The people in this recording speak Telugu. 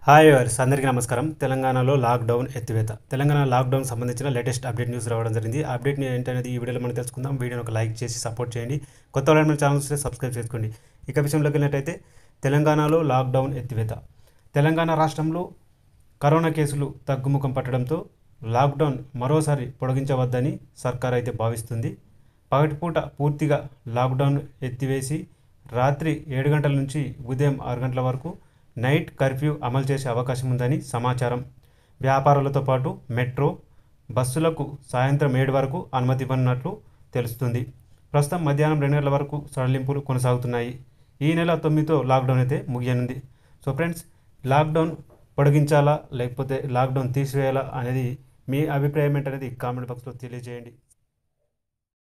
హాయ్ వర్స్ అందరికీ నమస్కారం తెలంగాణలో లాక్డౌన్ ఎత్తివేత తెలంగాణ లాక్డౌన్ సంబంధించిన లేటెస్ట్ అప్డేట్ న్యూస్ రావడం జరిగింది ఆ అప్డేట్ ఏంటనేది ఈ వీడియోలో మనం తెలుసుకుందాం వీడియోని ఒక లైక్ చేసి సపోర్ట్ చేయండి కొత్త వాళ్ళు మన ఛానల్ వస్తే సబ్స్క్రైబ్ చేసుకోండి ఇక విషయంలోకి వెళ్ళినట్టయితే తెలంగాణలో లాక్డౌన్ ఎత్తివేత తెలంగాణ రాష్ట్రంలో కరోనా కేసులు తగ్గుముఖం పట్టడంతో లాక్డౌన్ మరోసారి పొడిగించవద్దని సర్కార్ అయితే భావిస్తుంది పగటిపూట పూర్తిగా లాక్డౌన్ ఎత్తివేసి రాత్రి ఏడు గంటల నుంచి ఉదయం ఆరు గంటల వరకు నైట్ కర్ఫ్యూ అమలు చేసే అవకాశం ఉందని సమాచారం వ్యాపారాలతో పాటు మెట్రో బస్సులకు సాయంత్రం ఏడు వరకు అనుమతి ఇవ్వనున్నట్లు తెలుస్తుంది ప్రస్తుతం మధ్యాహ్నం రెండు గంటల వరకు సడలింపులు కొనసాగుతున్నాయి ఈ నెల తొమ్మిదితో లాక్డౌన్ అయితే ముగియనుంది సో ఫ్రెండ్స్ లాక్డౌన్ పొడిగించాలా లేకపోతే లాక్డౌన్ తీసివేయాలా అనేది మీ అభిప్రాయం ఏంటనేది కామెంట్ బాక్స్లో తెలియజేయండి